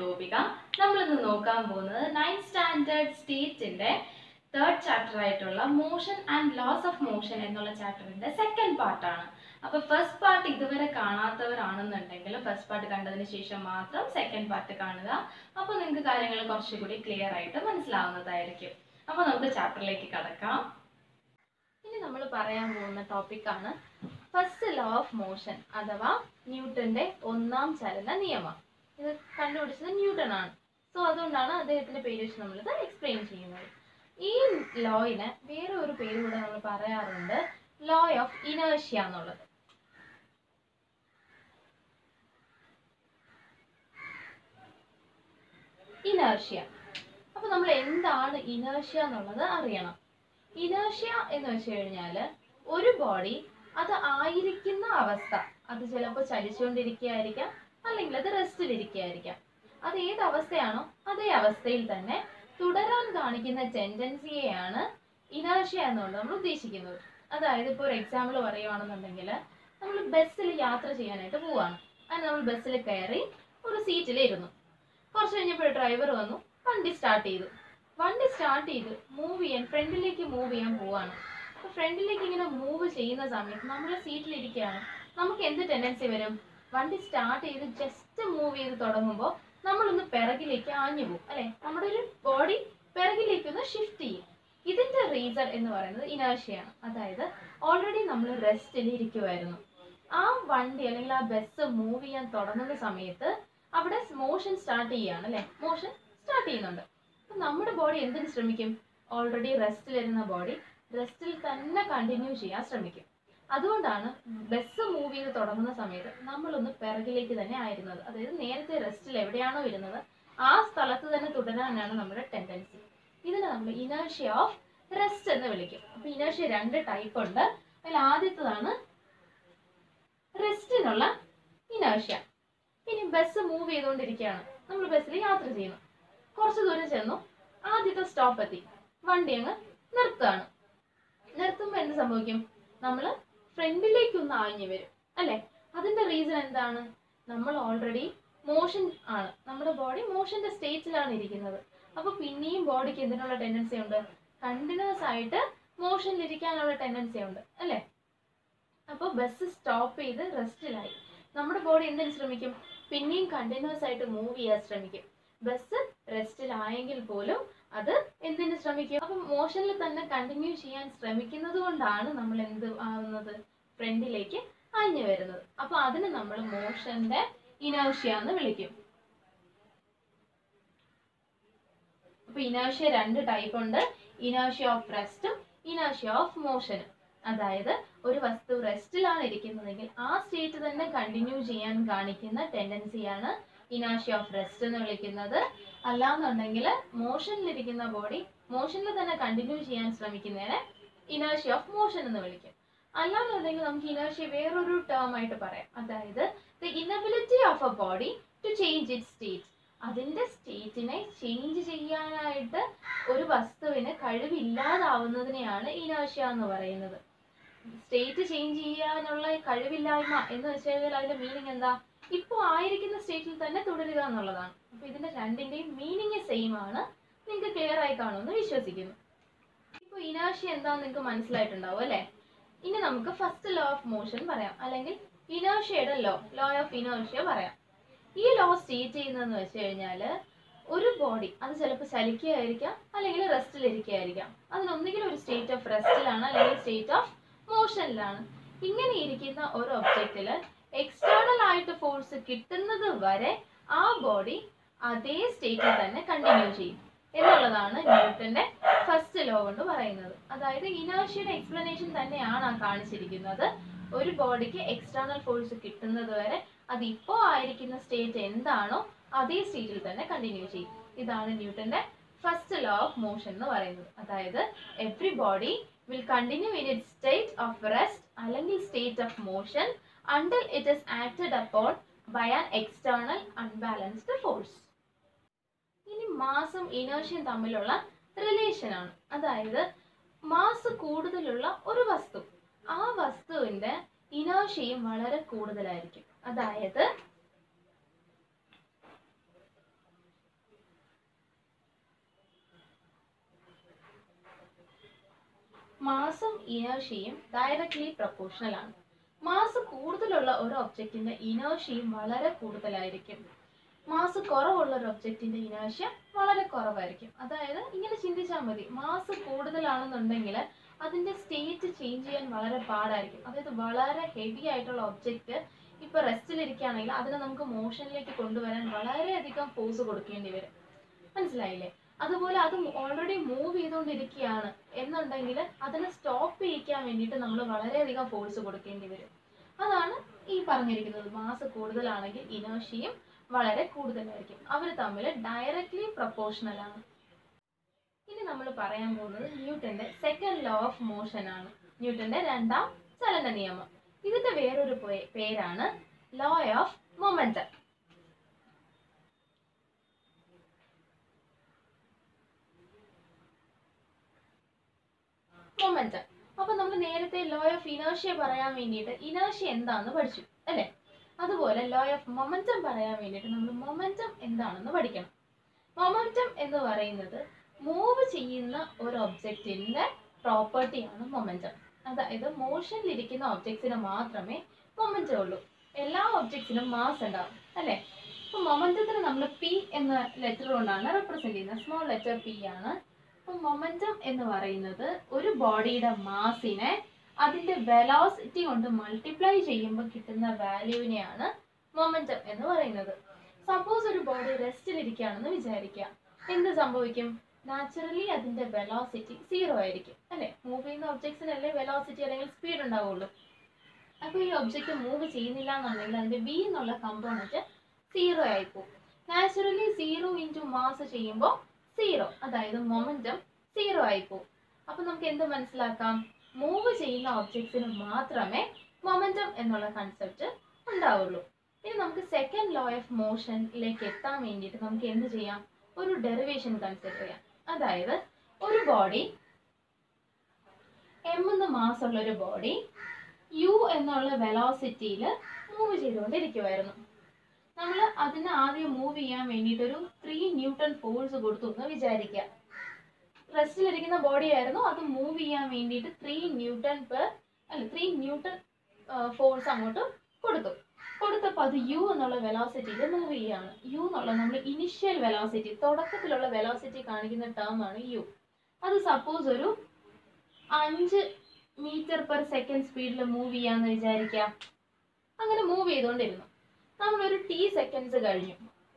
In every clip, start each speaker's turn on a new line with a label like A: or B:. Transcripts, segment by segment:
A: ഗോപിക നമ്മളിന്ന് നോക്കാൻ പോകുന്നത് നയൻത് സ്റ്റാൻഡേർഡ് സ്റ്റേറ്റിന്റെ തേർഡ് ചാപ്റ്റർ ആയിട്ടുള്ള motion and laws of motion എന്നുള്ള ചാപ്റ്ററിന്റെ സെക്കൻഡ് പാർട്ടാണ് അപ്പൊ ഫസ്റ്റ് പാർട്ട് ഇതുവരെ കാണാത്തവരാണെന്നുണ്ടെങ്കിൽ ഫസ്റ്റ് പാർട്ട് കണ്ടതിന് ശേഷം മാത്രം സെക്കൻഡ് പാർട്ട് കാണുക അപ്പോൾ നിങ്ങൾക്ക് കാര്യങ്ങൾ കുറച്ചുകൂടി ക്ലിയർ ആയിട്ട് മനസ്സിലാവുന്നതായിരിക്കും അപ്പോൾ നമുക്ക് ചാപ്റ്ററിലേക്ക് കടക്കാം ഇനി നമ്മൾ പറയാൻ പോകുന്ന ടോപ്പിക്കാണ് ഫസ്റ്റ് ലോ ഓഫ് മോഷൻ അഥവാ ന്യൂട്ടന്റെ ഒന്നാം ചലന നിയമം ഇത് കണ്ടുപിടിച്ചത് ന്യൂട്ടൺ ആണ് സോ അതുകൊണ്ടാണ് അദ്ദേഹത്തിന്റെ പേര് വെച്ച് നമ്മളിത് എക്സ്പ്ലെയിൻ ചെയ്യുന്നത് ഈ ലോയിന് വേറെ ഒരു പേര് കൂടെ നമ്മൾ പറയാറുണ്ട് ലോ ഓഫ് ഇനേഷ്യ എന്നുള്ളത് ഇനേഷ്യ അപ്പൊ നമ്മൾ എന്താണ് ഇനേഷ്യ എന്നുള്ളത് അറിയണം ഇനേഷ്യ എന്ന് വെച്ച് കഴിഞ്ഞാൽ ഒരു ബോഡി അത് ആയിരിക്കുന്ന അവസ്ഥ അത് ചിലപ്പോൾ ചലിച്ചുകൊണ്ടിരിക്കുകയായിരിക്കാം അല്ലെങ്കിൽ അത് റെസ്റ്റിലിരിക്കുകയായിരിക്കാം അത് ഏത് അവസ്ഥയാണോ അതേ അവസ്ഥയിൽ തന്നെ തുടരാൻ കാണിക്കുന്ന ടെൻഡൻസിയെയാണ് ഇനേഷ്യ എന്നുകൊണ്ട് നമ്മൾ ഉദ്ദേശിക്കുന്നത് അതായത് ഇപ്പോൾ ഒരു എക്സാമ്പിൾ പറയുവാണെന്നുണ്ടെങ്കിൽ നമ്മൾ ബസ്സിൽ യാത്ര ചെയ്യാനായിട്ട് പോവാണ് അതിന് നമ്മൾ ബസ്സിൽ കയറി ഒരു സീറ്റിൽ ഇരുന്നു കുറച്ച് കഴിഞ്ഞപ്പോൾ ഡ്രൈവർ വന്നു വണ്ടി സ്റ്റാർട്ട് ചെയ്തു വണ്ടി സ്റ്റാർട്ട് ചെയ്ത് മൂവ് ചെയ്യാൻ ഫ്രണ്ടിലേക്ക് മൂവ് ചെയ്യാൻ പോവാണ് അപ്പൊ ഫ്രണ്ടിലേക്ക് ഇങ്ങനെ മൂവ് ചെയ്യുന്ന സമയത്ത് നമ്മൾ സീറ്റിൽ ഇരിക്കുകയാണ് നമുക്ക് എന്ത് ടെൻഡൻസി വരും വണ്ടി സ്റ്റാർട്ട് ചെയ്ത് ജസ്റ്റ് മൂവ് ചെയ്ത് തുടങ്ങുമ്പോൾ നമ്മളൊന്ന് പിറകിലേക്ക് ആഞ്ഞു പോകും അല്ലെ നമ്മുടെ ഒരു ബോഡി പിറകിലേക്ക് ഒന്ന് ഷിഫ്റ്റ് ചെയ്യും ഇതിന്റെ റീസൺ എന്ന് പറയുന്നത് ഇനേഴ്ഷ്യയാണ് അതായത് ഓൾറെഡി നമ്മൾ റെസ്റ്റിൽ ഇരിക്കുമായിരുന്നു ആ വണ്ടി അല്ലെങ്കിൽ ആ ബസ് മൂവ് ചെയ്യാൻ തുടങ്ങുന്ന സമയത്ത് അവിടെ മോഷൻ സ്റ്റാർട്ട് ചെയ്യുകയാണ് അല്ലെ മോഷൻ സ്റ്റാർട്ട് ചെയ്യുന്നുണ്ട് അപ്പൊ നമ്മുടെ ബോഡി എന്തിന് ശ്രമിക്കും ഓൾറെഡി റെസ്റ്റിലിരുന്ന ബോഡി റെസ്റ്റിൽ തന്നെ കണ്ടിന്യൂ ചെയ്യാൻ ശ്രമിക്കും അതുകൊണ്ടാണ് ബസ് മൂവ് ചെയ്ത് തുടങ്ങുന്ന സമയത്ത് നമ്മളൊന്ന് പിറകിലേക്ക് തന്നെ ആയിരുന്നത് അതായത് നേരത്തെ റെസ്റ്റിൽ എവിടെയാണോ ഇരുന്നത് ആ സ്ഥലത്ത് തന്നെ തുടരാനാണ് നമ്മുടെ ടെൻഡൻസി ഇതിനെ നമ്മൾ ഇനേഷ്യ ഓഫ് റെസ്റ്റ് എന്ന് വിളിക്കും അപ്പൊ ഇനേഷ്യ രണ്ട് ടൈപ്പ് ഉണ്ട് അതിൽ ആദ്യത്തതാണ് റെസ്റ്റിനുള്ള ഇനേഷ്യ ഇനി ബസ് മൂവ് ചെയ്തുകൊണ്ടിരിക്കുകയാണ് നമ്മൾ ബസ്സിൽ യാത്ര ചെയ്യുന്നു കുറച്ച് ദൂരം ചെന്നു ആദ്യത്തെ സ്റ്റോപ്പ് എത്തി വണ്ടി അങ്ങ് നിർത്തുകയാണ് നിർത്തുമ്പോൾ എന്ത് സംഭവിക്കും നമ്മൾ ഫ്രണ്ടിലേക്ക് ഒന്ന് ആഞ്ഞു വരും അല്ലെ അതിന്റെ റീസൺ എന്താണ് നമ്മൾ ഓൾറെഡി മോഷൻ ആണ് നമ്മുടെ ബോഡി മോഷന്റെ സ്റ്റേറ്റിലാണ് ഇരിക്കുന്നത് അപ്പൊ പിന്നെയും ബോഡിക്ക് എന്തിനുള്ള ടെൻഡൻസി ഉണ്ട് കണ്ടിന്യൂസ് ആയിട്ട് മോഷനിൽ ഇരിക്കാനുള്ള ടെൻഡൻസി ഉണ്ട് അല്ലെ അപ്പൊ ബസ് സ്റ്റോപ്പ് ചെയ്ത് റെസ്റ്റിലായി നമ്മുടെ ബോഡി എന്തിനു ശ്രമിക്കും പിന്നെയും കണ്ടിന്യൂസ് ആയിട്ട് മൂവ് ചെയ്യാൻ ശ്രമിക്കും ബസ് റെസ്റ്റിലായെങ്കിൽ പോലും അത് എന്തിനു ശ്രമിക്കും അപ്പൊ മോഷനിൽ തന്നെ കണ്ടിന്യൂ ചെയ്യാൻ ശ്രമിക്കുന്നത് കൊണ്ടാണ് നമ്മൾ എന്ത് ആവുന്നത് ഫ്രണ്ടിലേക്ക് അഞ്ഞു വരുന്നത് അപ്പൊ അതിന് നമ്മൾ മോഷന്റെ ഇനേഷ്യ എന്ന് വിളിക്കും അപ്പൊ ഇനേഷ്യ രണ്ട് ടൈപ്പ് ഉണ്ട് ഇനേഷ്യ ഓഫ് റെസ്റ്റും ഇനേഷ്യ ഓഫ് മോഷനും അതായത് ഒരു വസ്തു റെസ്റ്റിലാണ് ഇരിക്കുന്നതെങ്കിൽ ആ സ്റ്റേറ്റ് തന്നെ കണ്ടിന്യൂ ചെയ്യാൻ കാണിക്കുന്ന ടെൻഡൻസിയാണ് ഇനാഷ്യ ഓഫ് റെസ്റ്റ് എന്ന് വിളിക്കുന്നത് അല്ലാന്നുണ്ടെങ്കിൽ മോഷനിലിരിക്കുന്ന ബോഡി മോഷനിൽ തന്നെ കണ്ടിന്യൂ ചെയ്യാൻ ശ്രമിക്കുന്നതിനെ ഇനേഷ്യ ഓഫ് മോഷൻ എന്ന് വിളിക്കും അല്ലാന്നുണ്ടെങ്കിൽ നമുക്ക് ഇനേഷ്യ വേറൊരു ടേം ആയിട്ട് പറയാം അതായത് the inability of a body to change it state അതിന്റെ സ്റ്റേറ്റിനെ ചേഞ്ച് ചെയ്യാനായിട്ട് ഒരു വസ്തുവിന് കഴിവില്ലാതാവുന്നതിനെയാണ് ഇനേഷ്യ എന്ന് പറയുന്നത് സ്റ്റേറ്റ് ചേഞ്ച് ചെയ്യാനുള്ള കഴിവില്ലായ്മ എന്ന് വെച്ച് കഴിഞ്ഞാൽ അതിന്റെ മീനിങ് എന്താ ഇപ്പോൾ ആയിരിക്കുന്ന സ്റ്റേറ്റിൽ തന്നെ തുടരുക എന്നുള്ളതാണ് അപ്പൊ ഇതിന്റെ രണ്ടിന്റെയും മീനിങ് സെയിം ആണ് നിങ്ങൾക്ക് ക്ലിയർ ആയി കാണുമെന്ന് വിശ്വസിക്കുന്നു ഇപ്പൊ ഇനേഷ്യ എന്താന്ന് നിങ്ങൾക്ക് മനസ്സിലായിട്ടുണ്ടാവും അല്ലെ ഇനി നമുക്ക് ഫസ്റ്റ് ലോ ഓഫ് മോഷൻ പറയാം അല്ലെങ്കിൽ ഇനേഷ്യയുടെ ലോ ലോ ഓഫ് ഇനേഷ്യ പറയാം ഈ ലോ സ്റ്റേറ്റ് ചെയ്യുന്നതെന്ന് വെച്ച് കഴിഞ്ഞാൽ ഒരു ബോഡി അത് ചിലപ്പോൾ ചലിക്കുകയായിരിക്കാം അല്ലെങ്കിൽ റെസ്റ്റിലിരിക്കുകയായിരിക്കാം അതിനൊന്നുകിലും ഒരു സ്റ്റേറ്റ് ഓഫ് റെസ്റ്റിലാണ് അല്ലെങ്കിൽ സ്റ്റേറ്റ് ഓഫ് മോഷനിലാണ് ഇങ്ങനെ ഇരിക്കുന്ന ഒരു ഒബ്ജക്റ്റില് എക്സ്റ്റേണൽ ആയിട്ട് ഫോഴ്സ് കിട്ടുന്നത് വരെ ആ ബോഡി അതേ സ്റ്റേറ്റിൽ തന്നെ കണ്ടിന്യൂ ചെയ്യും എന്നുള്ളതാണ് ന്യൂട്ടന്റെ ഫസ്റ്റ് ലോ കൊണ്ട് പറയുന്നത് അതായത് ഇനേഷ്യയുടെ എക്സ്പ്ലനേഷൻ തന്നെയാണ് ആ കാണിച്ചിരിക്കുന്നത് ഒരു ബോഡിക്ക് എക്സ്റ്റേണൽ ഫോഴ്സ് കിട്ടുന്നത് വരെ അത് ഇപ്പോൾ ആയിരിക്കുന്ന സ്റ്റേറ്റ് എന്താണോ അതേ സ്റ്റേറ്റിൽ തന്നെ കണ്ടിന്യൂ ചെയ്യും ഇതാണ് ന്യൂട്ടന്റെ ഫസ്റ്റ് ലോ ഓഫ് മോഷൻ എന്ന് പറയുന്നത് അതായത് every body will continue in it state of rest അല്ലെങ്കിൽ state of motion until it is acted upon by an external unbalanced force. ഇനി മാസും ഇനേർഷ്യയും തമ്മിലുള്ള റിലേഷൻ ആണ് അതായത് മാസ് കൂടുതലുള്ള ഒരു വസ്തു ആ വസ്തുവിന്റെ ഇനേർഷ്യയും വളരെ കൂടുതലായിരിക്കും അതായത് മാസും ഇനേർഷ്യയും ഡയറക്ട്ലി പ്രൊപ്പോർഷണൽ ആണ് മാസ് കൂടുതലുള്ള ഒരു ഒബ്ജക്റ്റിന്റെ ഇനേർഷ്യയും വളരെ കൂടുതലായിരിക്കും മാസ് കുറവുള്ള ഒരു ഒബ്ജക്റ്റിന്റെ ഇനേർഷ്യ വളരെ കുറവായിരിക്കും അതായത് ഇങ്ങനെ ചിന്തിച്ചാൽ മതി മാസ് കൂടുതലാണെന്നുണ്ടെങ്കിൽ അതിന്റെ സ്റ്റേറ്റ് ചേഞ്ച് ചെയ്യാൻ വളരെ പാടായിരിക്കും അതായത് വളരെ ഹെവി ആയിട്ടുള്ള ഒബ്ജക്റ്റ് ഇപ്പൊ റെസ്റ്റിലിരിക്കുകയാണെങ്കിൽ അതിനെ നമുക്ക് മോഷനിലേക്ക് കൊണ്ടുവരാൻ വളരെയധികം ഫോഴ്സ് കൊടുക്കേണ്ടി വരും മനസ്സിലായില്ലേ അതുപോലെ അത് ഓൾറെഡി മൂവ് ചെയ്തുകൊണ്ടിരിക്കുകയാണ് എന്നുണ്ടെങ്കിൽ അതിനെ സ്റ്റോപ്പ് ചെയ്യിക്കാൻ വേണ്ടിയിട്ട് നമ്മൾ വളരെയധികം ഫോഴ്സ് കൊടുക്കേണ്ടി വരും അതാണ് ഈ പറഞ്ഞിരിക്കുന്നത് മാസ് കൂടുതലാണെങ്കിൽ ഇനേർഷ്യയും വളരെ കൂടുതലായിരിക്കും അവർ തമ്മിൽ ഡയറക്ട്ലി പ്രൊപ്പോർഷണൽ ആണ് ഇനി നമ്മൾ പറയാൻ പോകുന്നത് ന്യൂട്ടന്റെ സെക്കൻഡ് ലോ ഓഫ് മോഷൻ ആണ് ന്യൂട്ടന്റെ രണ്ടാം ചലന നിയമം ഇതിന്റെ വേറൊരു പേ- പേരാണ് ലോ ഓഫ് മൊമെന്റം മൊമെന്റം അപ്പൊ നമ്മൾ നേരത്തെ ലോ ഓഫ് ഇനേർഷ്യ പറയാൻ വേണ്ടിയിട്ട് ഇനേർഷ്യ എന്താണെന്ന് പഠിച്ചു അല്ലെ അതുപോലെ ലോ ഓഫ് മൊമെന്റം പറയാൻ വേണ്ടിയിട്ട് നമ്മൾ മൊമെന്റം എന്താണെന്ന് പഠിക്കണം മൊമെന്റം എന്ന് പറയുന്നത് മൂവ് ചെയ്യുന്ന ഒരു ഒബ്ജക്റ്റിന്റെ പ്രോപ്പർട്ടിയാണ് മൊമെന്റം അതായത് മോഷനിലിരിക്കുന്ന ഒബ്ജക്ട്സിന് മാത്രമേ മൊമെന്റം ഉള്ളൂ എല്ലാ ഒബ്ജക്ട്സിനും മാസ് ഉണ്ടാവും അല്ലെ അപ്പൊ മൊമെന്റത്തിന് നമ്മൾ പി എന്ന ലെറ്റർ കൊണ്ടാണ് റെപ്രസെന്റ് ചെയ്യുന്നത് സ്മോൾ ലെറ്റർ പി ആണ് അപ്പൊ മൊമെന്റം എന്ന് പറയുന്നത് ഒരു ബോഡിയുടെ മാസിനെ അതിന്റെ വെലോസിറ്റി കൊണ്ട് മൾട്ടിപ്ലൈ ചെയ്യുമ്പോൾ കിട്ടുന്ന വാല്യൂവിനെയാണ് മൊമെന്റം എന്ന് പറയുന്നത് സപ്പോസ് ഒരു ബോഡി റെസ്റ്റിലിരിക്കുകയാണെന്ന് വിചാരിക്കുക എന്ത് സംഭവിക്കും നാച്ചുറലി അതിന്റെ വെലോസിറ്റി സീറോ ആയിരിക്കും അല്ലെ മൂവ് ചെയ്യുന്ന ഒബ്ജക്ട്സിനല്ലേ വെലോസിറ്റി അല്ലെങ്കിൽ സ്പീഡ് ഉണ്ടാവുള്ളൂ അപ്പൊ ഈ ഒബ്ജക്റ്റ് മൂവ് ചെയ്യുന്നില്ല എന്നുണ്ടെങ്കിൽ അതിന്റെ വി എന്നുള്ള കമ്പോണന്റ് സീറോ ആയിപ്പോവും നാച്ചുറലി സീറോ ഇൻറ്റു മാസ് ചെയ്യുമ്പോൾ സീറോ അതായത് മൊമെന്റം സീറോ ആയിപ്പോവും അപ്പൊ നമുക്ക് എന്ത് മനസ്സിലാക്കാം മൂവ് ചെയ്യുന്ന ഒബ്ജക്ട്സിന് മാത്രമേ മൊമെന്റം എന്നുള്ള കൺസെപ്റ്റ് ഉണ്ടാവുള്ളൂ ഇനി നമുക്ക് സെക്കൻഡ് ലോ ഓഫ് മോഷനിലേക്ക് എത്താൻ വേണ്ടിയിട്ട് നമുക്ക് എന്ത് ചെയ്യാം ഒരു ഡെറിവേഷൻ കൺസിഡർ ചെയ്യാം അതായത് ഒരു ബോഡി എം എന്ന് മാസ് ഉള്ള ഒരു ബോഡി യു എന്നുള്ള വെലോസിറ്റിയിൽ മൂവ് ചെയ്തുകൊണ്ടിരിക്കുമായിരുന്നു നമ്മൾ അതിന് ആദ്യം മൂവ് ചെയ്യാൻ വേണ്ടിയിട്ട് ഒരു ത്രീ ന്യൂട്ടൺ ഫോഴ്സ് കൊടുത്തു എന്ന് വിചാരിക്കുക റെസ്റ്റിലിരിക്കുന്ന ബോഡി ആയിരുന്നു അത് മൂവ് ചെയ്യാൻ വേണ്ടിയിട്ട് ത്രീ ന്യൂട്ടൺ പെർ അല്ല ത്രീ ന്യൂട്ടൺ ഫോഴ്സ് അങ്ങോട്ട് കൊടുത്തു കൊടുത്തപ്പോൾ അത് യു എന്നുള്ള വെലോസിറ്റിയിൽ മൂവ് ചെയ്യാണ് യു എന്നുള്ള നമ്മൾ ഇനിഷ്യൽ വെലോസിറ്റി തുടക്കത്തിലുള്ള വെലോസിറ്റി കാണിക്കുന്ന ടേം ആണ് യു അത് സപ്പോസ് ഒരു അഞ്ച് മീറ്റർ പെർ സെക്കൻഡ് സ്പീഡിൽ മൂവ് ചെയ്യാന്ന് വിചാരിക്കാം അങ്ങനെ മൂവ് ചെയ്തുകൊണ്ടിരുന്നു നമ്മളൊരു ടി സെക്കൻഡ്സ് കഴിഞ്ഞു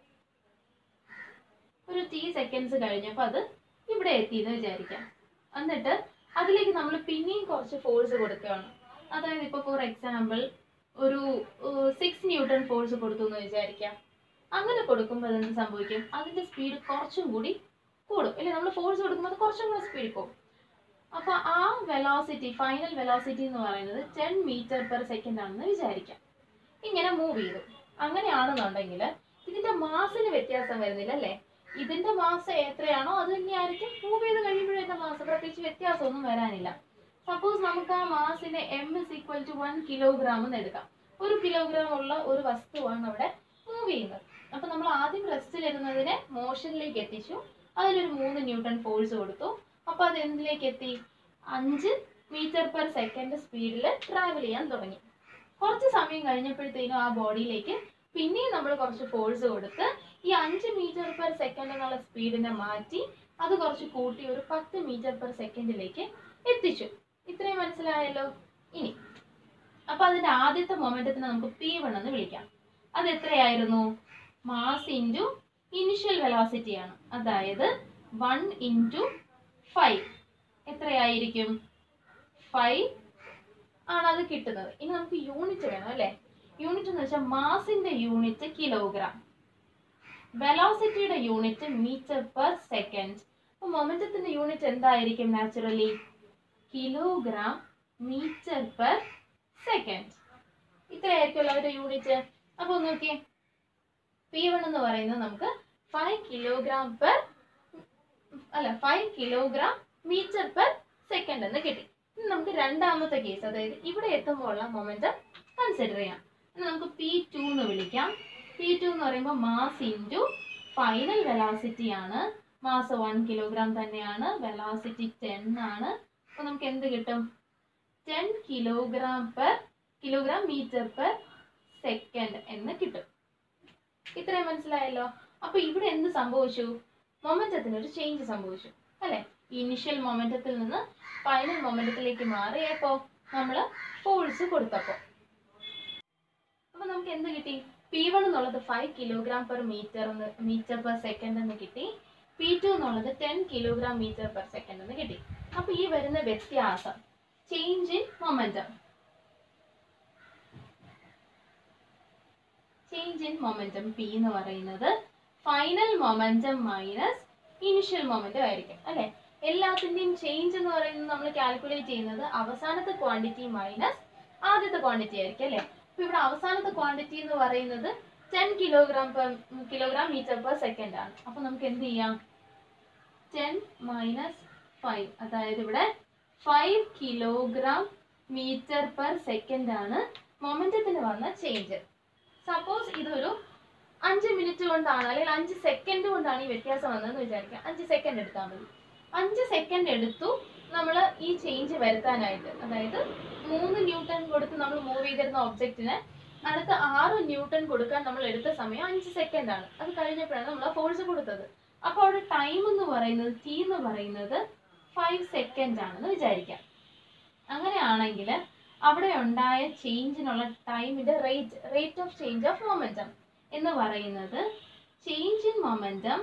A: ഒരു ടി സെക്കൻഡ്സ് കഴിഞ്ഞപ്പോൾ അത് ഇവിടെ എത്തി എന്ന് വിചാരിക്കാം എന്നിട്ട് അതിലേക്ക് നമ്മൾ പിന്നെയും കുറച്ച് ഫോഴ്സ് കൊടുക്കുകയാണ് അതായത് ഇപ്പോൾ ഫോർ എക്സാമ്പിൾ ഒരു സിക്സ് ന്യൂട്ടൺ ഫോഴ്സ് കൊടുത്തു എന്ന് വിചാരിക്കാം അങ്ങനെ കൊടുക്കുമ്പോൾ എന്ത് സംഭവിക്കും അതിന്റെ സ്പീഡ് കുറച്ചും കൂടി കൂടും അല്ലെ നമ്മൾ ഫോഴ്സ് കൊടുക്കുമ്പോൾ അത് കുറച്ചും കൂടി സ്പീഡ് പോകും അപ്പൊ ആ വെലോസിറ്റി ഫൈനൽ വെലോസിറ്റി എന്ന് പറയുന്നത് ടെൻ മീറ്റർ പെർ സെക്കൻഡ് ആണെന്ന് വിചാരിക്കാം ഇങ്ങനെ മൂവ് ചെയ്തു അങ്ങനെയാണെന്നുണ്ടെങ്കിൽ ഇതിന്റെ മാസിന് വ്യത്യാസം വരുന്നില്ല അല്ലേ ഇതിന്റെ മാസ് എത്രയാണോ അത് തന്നെയായിരിക്കും മൂവ് ചെയ്ത് കഴിയുമ്പോഴത്തെ മാസ് പ്രത്യേകിച്ച് വ്യത്യാസമൊന്നും വരാനില്ല സപ്പോസ് നമുക്ക് ആ മാസിനെ M is equal to one kilogram എന്ന് എടുക്കാം ഒരു കിലോഗ്രാം ഉള്ള ഒരു വസ്തുവാണ് അവിടെ മൂവ് ചെയ്യുന്നത് അപ്പൊ നമ്മൾ ആദ്യം റെസ്റ്റിലിരുന്നതിനെ മോഷനിലേക്ക് എത്തിച്ചു അതിലൊരു മൂന്ന് ന്യൂട്ടൺ ഫോഴ്സ് കൊടുത്തു അപ്പൊ അത് എന്തിലേക്ക് എത്തി അഞ്ച് മീറ്റർ പെർ സെക്കൻഡ് സ്പീഡിൽ ട്രാവൽ ചെയ്യാൻ തുടങ്ങി കുറച്ച് സമയം കഴിഞ്ഞപ്പോഴത്തേനും ആ ബോഡിയിലേക്ക് പിന്നെയും നമ്മൾ കുറച്ച് ഫോഴ്സ് കൊടുത്ത് ഈ അഞ്ച് മീറ്റർ പെർ സെക്കൻഡ് എന്നുള്ള സ്പീഡിനെ മാറ്റി അത് കുറച്ച് കൂട്ടി ഒരു പത്ത് മീറ്റർ പെർ സെക്കൻഡിലേക്ക് എത്തിച്ചു ഇത്രയും മനസ്സിലായല്ലോ ഇനി അപ്പൊ അതിന്റെ ആദ്യത്തെ മൊമെന്റത്തിനെ നമുക്ക് പി വൺ എന്ന് വിളിക്കാം അത് എത്രയായിരുന്നു മാസ് ഇൻറ്റു ഇനിഷ്യൽ വെലോസിറ്റി ആണ് അതായത് വൺ ഇൻറ്റു ഫൈവ് എത്രയായിരിക്കും ഫൈവ് ആണ് അത് കിട്ടുന്നത് ഇനി നമുക്ക് യൂണിറ്റ് വേണം അല്ലേ യൂണിറ്റ് എന്ന് വെച്ചാൽ മാസിന്റെ യൂണിറ്റ് കിലോഗ്രാം വെലോസിറ്റിയുടെ യൂണിറ്റ് മീറ്റർ പെർ സെക്കൻഡ് അപ്പൊ മൊമെന്റത്തിന്റെ യൂണിറ്റ് എന്തായിരിക്കും naturally kilogram metre per second ഇത്രയായിരിക്കുമല്ലോ അവരുടെ യൂണിറ്റ് അപ്പോൾ നോക്കിയേ പി വൺ എന്ന് പറയുന്നത് നമുക്ക് ഫൈവ് കിലോഗ്രാം പെർ അല്ല five kilogram metre per second എന്ന് കിട്ടി ഇനി നമുക്ക് രണ്ടാമത്തെ കേസ് അതായത് ഇവിടെ എത്തുമ്പോൾ ഉള്ള മൊമെന്റം കൺസിഡർ ചെയ്യാം ഇനി നമുക്ക് പി ടു എന്ന് വിളിക്കാം പി ടു എന്ന് പറയുമ്പോൾ മാസ് ഇൻറ്റു ഫൈനൽ വെലോസിറ്റി ആണ് മാസ് വൺ കിലോഗ്രാം തന്നെയാണ് വെലോസിറ്റി ടെൻ ആണ് അപ്പൊ നമുക്ക് എന്ത് കിട്ടും ten kilogram per kilogram metre per second എന്ന് കിട്ടും ഇത്രയും മനസ്സിലായല്ലോ അപ്പൊ ഇവിടെ എന്ത് സംഭവിച്ചു മൊമെന്റത്തിന് ഒരു ചേഞ്ച് സംഭവിച്ചു അല്ലെ ഇനിഷ്യൽ മൊമെന്റത്തിൽ നിന്ന് ഫൈനൽ മൊമെന്റത്തിലേക്ക് മാറിയപ്പോ നമ്മൾ ഫോഴ്സ് കൊടുത്തപ്പോ അപ്പൊ നമുക്ക് എന്ത് കിട്ടി പി വൺ എന്നുള്ളത് five kilogram per metre metre per second എന്ന് കിട്ടി പി ടു എന്നുള്ളത് ten kilogram metre per second എന്ന് കിട്ടി അപ്പൊ ഈ വരുന്ന വ്യത്യാസം change in momentum change in momentum P എന്ന് പറയുന്നത് final momentum minus initial momentum ആയിരിക്കും അല്ലെ എല്ലാത്തിന്റെയും ചേഞ്ച് എന്ന് പറയുന്നത് നമ്മൾ കാൽക്കുലേറ്റ് ചെയ്യുന്നത് അവസാനത്തെ ക്വാണ്ടിറ്റി മൈനസ് ആദ്യത്തെ ക്വാണ്ടിറ്റി ആയിരിക്കും അല്ലെ അപ്പൊ ഇവിടെ അവസാനത്തെ ക്വാണ്ടിറ്റി എന്ന് പറയുന്നത് ten kilogram per kilogram metre per second ആണ് അപ്പൊ നമുക്ക് എന്ത് ചെയ്യാം ടെൻ മൈനസ് ഫൈവ് അതായത് ഇവിടെ five kilogram metre per second ആണ് മൊമെന്റത്തിന് വന്ന ചേഞ്ച് സപ്പോസ് ഇതൊരു അഞ്ച് മിനിറ്റ് കൊണ്ടാണ് അല്ലെങ്കിൽ അഞ്ച് സെക്കൻഡ് കൊണ്ടാണ് ഈ വ്യത്യാസം വന്നതെന്ന് വിചാരിക്കാം അഞ്ച് സെക്കൻഡ് എടുത്താൽ മതി അഞ്ച് സെക്കൻഡ് എടുത്തു നമ്മൾ ഈ ചേഞ്ച് വരുത്താനായിട്ട് അതായത് മൂന്ന് ന്യൂട്ടൺ കൊടുത്ത് നമ്മൾ മൂവ് ചെയ്തിരുന്ന ഒബ്ജക്റ്റിന് അടുത്ത ആറ് ന്യൂട്ടൺ കൊടുക്കാൻ നമ്മൾ എടുത്ത സമയം അഞ്ച് സെക്കൻഡ് ആണ് അത് കഴിഞ്ഞപ്പോഴാണ് നമ്മൾ ആ ഫോഴ്സ് കൊടുത്തത് അപ്പോൾ അവിടെ ടൈം എന്ന് പറയുന്നത് ടി എന്ന് പറയുന്നത് ഫൈവ് സെക്കൻഡ് ആണെന്ന് വിചാരിക്കാം അങ്ങനെയാണെങ്കിൽ അവിടെ ഉണ്ടായ ചേഞ്ചിനുള്ള ടൈമിന്റെ rate rate of change of momentum എന്ന് പറയുന്നത് change in momentum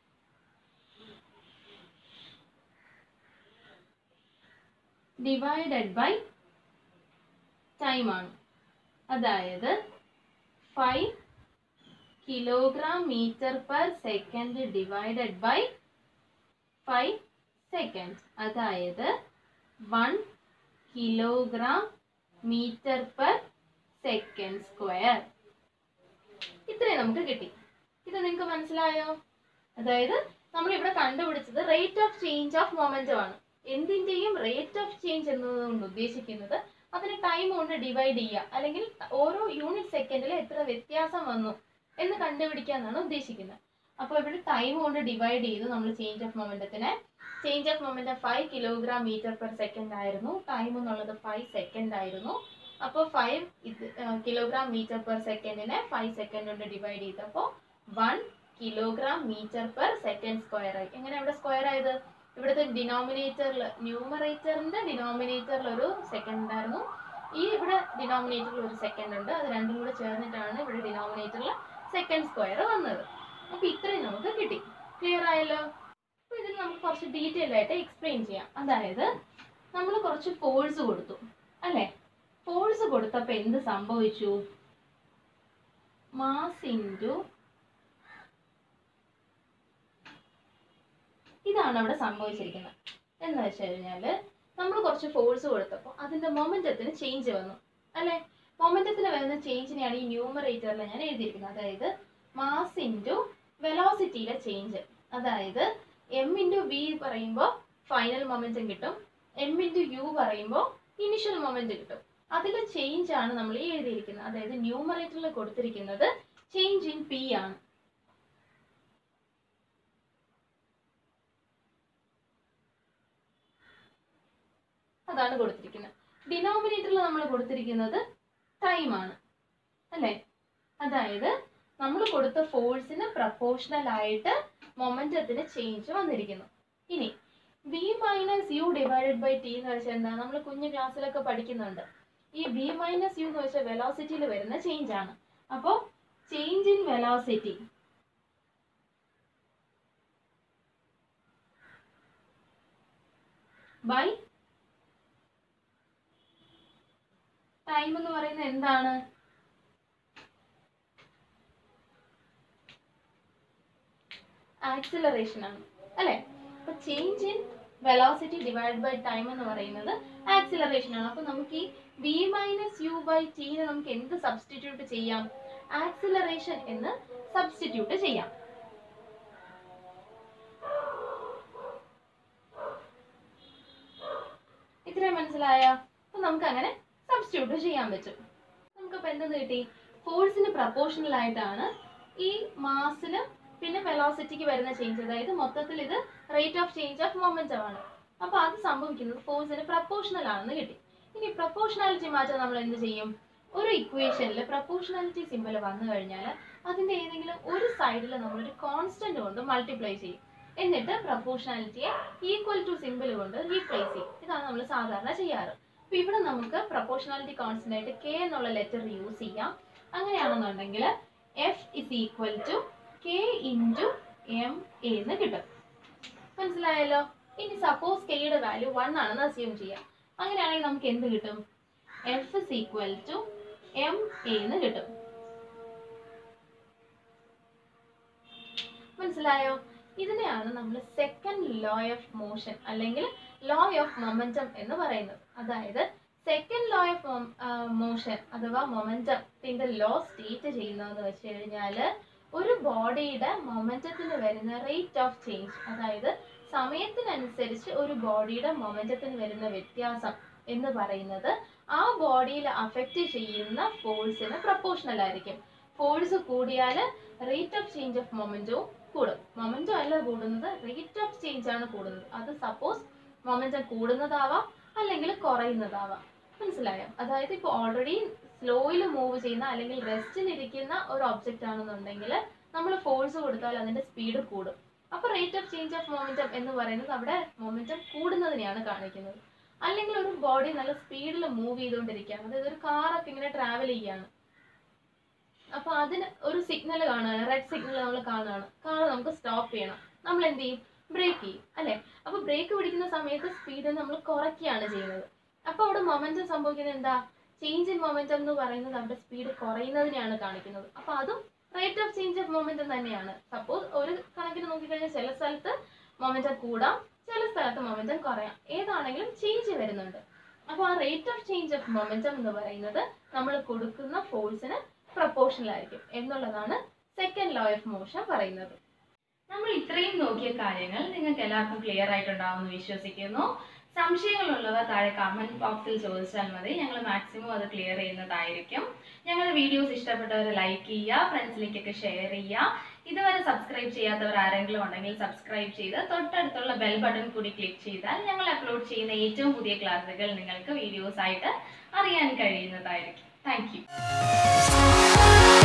A: divided by time ആണ് അതായത് five kilogram metre per second divided by five second അതായത് one kilogram metre per second square ഇത്രയും നമുക്ക് കിട്ടി ഇത് നിങ്ങൾക്ക് മനസ്സിലായോ അതായത് നമ്മൾ ഇവിടെ കണ്ടുപിടിച്ചത് rate of change of momentum ആണ് എന്തിന്റെയും റേറ്റ് ഓഫ് ചേഞ്ച് എന്നതുകൊണ്ട് ഉദ്ദേശിക്കുന്നത് അതിന് ടൈം കൊണ്ട് ഡിവൈഡ് ചെയ്യുക അല്ലെങ്കിൽ ഓരോ യൂണിറ്റ് സെക്കൻഡിൽ എത്ര വ്യത്യാസം വന്നു എന്ന് കണ്ടുപിടിക്കുക എന്നാണ് ഉദ്ദേശിക്കുന്നത് അപ്പോൾ ഇവിടെ ടൈം കൊണ്ട് ഡിവൈഡ് ചെയ്തു നമ്മൾ ചേഞ്ച് ഓഫ് മൊമെന്റത്തിനെ change of momentum five kilogram metre per second ആയിരുന്നു ടൈം എന്നുള്ളത് ഫൈവ് സെക്കൻഡ് ആയിരുന്നു അപ്പോൾ ഫൈവ് ഇത് കിലോഗ്രാം മീറ്റർ പെർ സെക്കൻഡിനെ ഫൈവ് സെക്കൻഡ് കൊണ്ട് ഡിവൈഡ് ചെയ്തപ്പോൾ one kilogram metre per second square ആയി എങ്ങനെ ഇവിടെ സ്ക്വയർ ആയത് ഇവിടുത്തെ ഡിനോമിനേറ്ററിൽ ന്യൂമറേറ്ററിന്റെ ഡിനോമിനേറ്ററിൽ ഒരു സെക്കൻഡ് ഉണ്ടായിരുന്നു ഈ ഇവിടെ ഡിനോമിനേറ്ററിൽ ഒരു സെക്കൻഡ് ഉണ്ട് അത് രണ്ടും കൂടെ ചേർന്നിട്ടാണ് ഇവിടെ ഡിനോമിനേറ്ററിൽ സെക്കൻഡ് സ്ക്വയർ വന്നത് അപ്പൊ ഇത്രയും നമുക്ക് കിട്ടി ക്ലിയർ ആയല്ലോ അപ്പൊ ഇതിൽ നമുക്ക് കുറച്ച് ഡീറ്റെയിൽ ആയിട്ട് എക്സ്പ്ലെയിൻ ചെയ്യാം അതായത് നമ്മൾ കുറച്ച് ഫോഴ്സ് കൊടുത്തു അല്ലേ ഫോഴ്സ് കൊടുത്തപ്പോൾ എന്ത് സംഭവിച്ചു മാസ് ഇൻറ്റു ഇതാണ് അവിടെ സംഭവിച്ചിരിക്കുന്നത് എന്ന് വെച്ച് കഴിഞ്ഞാൽ നമ്മൾ കുറച്ച് ഫോഴ്സ് കൊടുത്തപ്പോൾ അതിന്റെ മൊമെന്റത്തിന് ചേഞ്ച് വന്നു അല്ലെ മൊമെന്റത്തിന് വരുന്ന ചേഞ്ചിനെയാണ് ഈ ന്യൂമറേറ്ററിൽ ഞാൻ എഴുതിയിരിക്കുന്നത് അതായത് മാസ് ഇൻറ്റു വെലോസിറ്റിയിലെ ചേഞ്ച് അതായത് എം ഇൻറ്റു വി പറയുമ്പോൾ ഫൈനൽ മൊമെന്റം കിട്ടും എം ഇൻറ്റു യു പറയുമ്പോൾ ഇനിഷ്യൽ മൊമെന്റ് കിട്ടും അതിലെ ചേഞ്ച് ആണ് നമ്മൾ ഈ എഴുതിയിരിക്കുന്നത് അതായത് ന്യൂമറേറ്ററിൽ കൊടുത്തിരിക്കുന്നത് ചേഞ്ച് ഇൻ പി ആണ് അതാണ് കൊടുത്തിരിക്കുന്നത് ഡിനോമിനേറ്ററിൽ നമ്മൾ കൊടുത്തിരിക്കുന്നത് ടൈം ആണ് അല്ലേ അതായത് നമ്മൾ കൊടുത്ത ഫോഴ്സിന് പ്രപ്പോർഷണൽ ആയിട്ട് മൊമെന്റത്തിന് ചേഞ്ച് വന്നിരിക്കുന്നു ഇനി V minus U divided by T എന്ന് വെച്ചാൽ എന്താ നമ്മൾ കുഞ്ഞു ക്ലാസ്സിലൊക്കെ പഠിക്കുന്നുണ്ട് ഈ വി മൈനസ് യു എന്ന് വെച്ചാൽ വെലോസിറ്റിയിൽ വരുന്ന ചേഞ്ച് ആണ് അപ്പോൾ change in velocity by time എന്ന് പറയുന്നത് എന്താണ് ആക്സിലറേഷൻ ആണ് അല്ലെ അപ്പൊ change in velocity divide by time എന്ന് പറയുന്നത് ആക്സിലറേഷൻ ആണ് അപ്പൊ നമുക്ക് ഈ വി മൈനസ് യു ബൈ ടീനെ നമുക്ക് എന്ത് സബ്സ്റ്റിറ്റ്യൂട്ട് ചെയ്യാം ആക്സിലറേഷൻ എന്ന് സബ്സ്റ്റിറ്റ്യൂട്ട് ചെയ്യാം ഇത്രയും മനസ്സിലായ അപ്പൊ നമുക്ക് അങ്ങനെ സബ്സ്റ്റിറ്റ്യൂട്ട് ചെയ്യാൻ പറ്റും നമുക്കപ്പോ എന്തെന്ന് കിട്ടി ഫോഴ്സിന് പ്രപ്പോർഷണൽ ആയിട്ടാണ് ഈ മാസിന് പിന്നെ വെലോസിറ്റിക്ക് വരുന്ന ചേഞ്ച് അതായത് മൊത്തത്തിൽ ഇത് rate of change of momentum ആണ് അപ്പോൾ അത് സംഭവിക്കുന്നത് ഫോഴ്സിന് പ്രപ്പോർഷണൽ ആണെന്ന് കിട്ടി ഇനി പ്രപ്പോർഷണാലിറ്റി മാറ്റാൻ നമ്മൾ എന്ത് ചെയ്യും ഒരു ഇക്വേഷനിൽ പ്രപ്പോർഷണാലിറ്റി സിമ്പിൾ വന്നു കഴിഞ്ഞാൽ അതിന്റെ ഏതെങ്കിലും ഒരു സൈഡിൽ നമ്മളൊരു കോൺസ്റ്റന്റ് കൊണ്ട് മൾട്ടിപ്ലൈ ചെയ്യും എന്നിട്ട് പ്രപ്പോർഷണാലിറ്റിയെ ഈക്വൽ ടു സിമ്പിൾ കൊണ്ട് റീപ്ലേസ് ചെയ്യും ഇതാണ് നമ്മൾ സാധാരണ ചെയ്യാറ് അപ്പൊ ഇവിടെ നമുക്ക് പ്രപ്പോർഷണാലിറ്റി കോൺസ്റ്റന്റ് ആയിട്ട് കെ എന്നുള്ള ലെറ്റർ യൂസ് ചെയ്യാം അങ്ങനെയാണെന്നുണ്ടെങ്കിൽ F is equal to K into M എന്ന് കിട്ടും മനസ്സിലായല്ലോ ഇനി സപ്പോസ് കെയുടെ വാല്യൂ വൺ ആണെന്ന് അസ്യൂം ചെയ്യാം അങ്ങനെയാണെങ്കിൽ നമുക്ക് എന്ത് കിട്ടും F is equal to M എന്ന് കിട്ടും മനസ്സിലായോ ഇതിനെയാണ് നമ്മൾ സെക്കൻഡ് ലോ ഓഫ് മോഷൻ അല്ലെങ്കിൽ ലോ ഓഫ് മൊമെന്റം എന്ന് പറയുന്നത് അതായത് സെക്കൻഡ് ലോ ഓഫ് മോഷൻ അഥവാ മൊമെന്റത്തിന്റെ ലോ സ്റ്റേറ്റ് ചെയ്യുന്നതെന്ന് വെച്ച് കഴിഞ്ഞാൽ ഒരു ബോഡിയുടെ മൊമെന്റത്തിന് വരുന്ന റേറ്റ് ഓഫ് ചേഞ്ച് അതായത് സമയത്തിനനുസരിച്ച് ഒരു ബോഡിയുടെ മൊമെന്റത്തിന് വരുന്ന വ്യത്യാസം എന്ന് പറയുന്നത് ആ ബോഡിയിൽ അഫക്റ്റ് ചെയ്യുന്ന ഫോഴ്സിന് പ്രപ്പോർഷണൽ ആയിരിക്കും ഫോഴ്സ് കൂടിയാൽ റേറ്റ് ഓഫ് ചേഞ്ച് ഓഫ് മൊമെന്റവും കൂടും മൊമെന്റം അല്ല കൂടുന്നത് റേറ്റ് ഓഫ് ചേഞ്ച് ആണ് കൂടുന്നത് അത് സപ്പോസ് മൊമെന്റം കൂടുന്നതാവാം അല്ലെങ്കിൽ കുറയുന്നതാവാം മനസ്സിലായോ അതായത് ഇപ്പോൾ ഓൾറെഡി സ്ലോയിൽ മൂവ് ചെയ്യുന്ന അല്ലെങ്കിൽ റെസ്റ്റിലിരിക്കുന്ന ഒരു ഒബ്ജക്റ്റ് ആണെന്നുണ്ടെങ്കിൽ നമ്മൾ ഫോഴ്സ് കൊടുത്താൽ അതിന്റെ സ്പീഡ് കൂടും അപ്പൊ rate of change of momentum എന്ന് പറയുന്നത് അവിടെ മൊമെന്റം കൂടുന്നതിനെയാണ് കാണിക്കുന്നത് അല്ലെങ്കിൽ ഒരു ബോഡി നല്ല സ്പീഡിൽ മൂവ് ചെയ്തുകൊണ്ടിരിക്കുകയാണ് അതായത് ഒരു കാറൊക്കെ ഇങ്ങനെ ട്രാവൽ ചെയ്യാണ് അപ്പൊ അതിന് ഒരു സിഗ്നൽ കാണുകയാണ് റെഡ് സിഗ്നൽ നമ്മൾ കാണുകയാണ് കാർ നമുക്ക് സ്റ്റോപ്പ് ചെയ്യണം നമ്മൾ എന്ത് ചെയ്യും ബ്രേക്ക് ചെയ്യും അല്ലെ അപ്പൊ ബ്രേക്ക് പിടിക്കുന്ന സമയത്ത് സ്പീഡ് നമ്മൾ കുറയ്ക്കുകയാണ് ചെയ്യുന്നത് അപ്പൊ അവിടെ മൊമെന്റം സംഭവിക്കുന്നത് എന്താ ചേഞ്ച് ഇൻ മൊമെന്റം എന്ന് പറയുന്നത് അവിടെ സ്പീഡ് കുറയുന്നതിനെയാണ് കാണിക്കുന്നത് അപ്പൊ അതും rate of change of momentum തന്നെയാണ് സപ്പോസ് ഒരു കണക്കിന് നോക്കിക്കഴിഞ്ഞാൽ ചില സ്ഥലത്ത് മൊമെന്റം കൂടാം ചില സ്ഥലത്ത് മൊമെന്റം കുറയാം ഏതാണെങ്കിലും ചേഞ്ച് വരുന്നുണ്ട് അപ്പോൾ ആ rate of change of momentum എന്ന് പറയുന്നത് നമ്മൾ കൊടുക്കുന്ന ഫോഴ്സിന് പ്രപ്പോർഷണൽ ആയിരിക്കും എന്നുള്ളതാണ് സെക്കൻഡ് ലോ ഓഫ് മോഷൻ പറയുന്നത് നമ്മൾ ഇത്രയും നോക്കിയ കാര്യങ്ങൾ നിങ്ങൾക്ക് എല്ലാവർക്കും ക്ലിയർ ആയിട്ടുണ്ടാവുമെന്ന് വിശ്വസിക്കുന്നു സംശയങ്ങളുള്ളവർ താഴെ കമന്റ് ബോക്സിൽ ചോദിച്ചാൽ മതി ഞങ്ങൾ മാക്സിമം അത് ക്ലിയർ ചെയ്യുന്നതായിരിക്കും ഞങ്ങളുടെ വീഡിയോസ് ഇഷ്ടപ്പെട്ടവർ ലൈക്ക് ചെയ്യുക ഫ്രണ്ട്സിലേക്കൊക്കെ ഷെയർ ചെയ്യുക ഇതുവരെ സബ്സ്ക്രൈബ് ചെയ്യാത്തവർ ആരെങ്കിലും ഉണ്ടെങ്കിൽ സബ്സ്ക്രൈബ് ചെയ്ത് തൊട്ടടുത്തുള്ള ബെൽ ബട്ടൺ കൂടി ക്ലിക്ക് ചെയ്താൽ ഞങ്ങൾ അപ്ലോഡ് ചെയ്യുന്ന ഏറ്റവും പുതിയ ക്ലാസ്സുകൾ നിങ്ങൾക്ക് വീഡിയോസ് ആയിട്ട് അറിയാൻ കഴിയുന്നതായിരിക്കും താങ്ക്